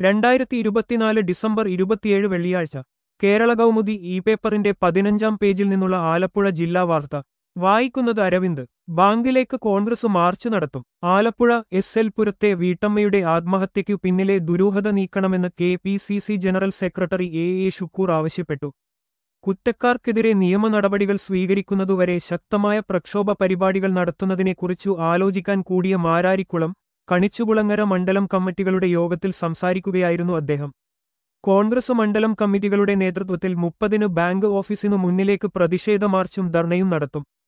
രണ്ടായിരത്തി ഇരുപത്തിനാല് ഡിസംബർ ഇരുപത്തിയേഴ് വെള്ളിയാഴ്ച കേരള കൗമുദി ഇ പേപ്പറിന്റെ പതിനഞ്ചാം പേജിൽ നിന്നുള്ള ആലപ്പുഴ ജില്ലാ വാർത്ത വായിക്കുന്നത് അരവിന്ദ് ബാങ്കിലേക്ക് കോൺഗ്രസ് മാർച്ച് നടത്തും ആലപ്പുഴ എസ് എൽ പുരത്തെ വീട്ടമ്മയുടെ ആത്മഹത്യയ്ക്കു പിന്നിലെ ദുരൂഹത നീക്കണമെന്ന് K P C C general secretary A A Shukkoor ആവശ്യപ്പെട്ടു കുറ്റക്കാർക്കെതിരെ നിയമ നടപടികൾ സ്വീകരിക്കുന്നതുവരെ ശക്തമായ പ്രക്ഷോഭ പരിപാടികൾ നടത്തുന്നതിനെക്കുറിച്ചു ആലോചിക്കാൻ കൂടിയ മാരാരിക്കുളം കണിച്ചുകുളങ്ങര മണ്ഡലം കമ്മിറ്റികളുടെ യോഗത്തിൽ സംസാരിക്കുകയായിരുന്നു അദ്ദേഹം കോൺഗ്രസ് മണ്ഡലം കമ്മിറ്റികളുടെ നേതൃത്വത്തിൽ മുപ്പതിന് ബാങ്ക് ഓഫീസിനു മുന്നിലേക്ക് പ്രതിഷേധ മാർച്ചും ധർണയും നടത്തും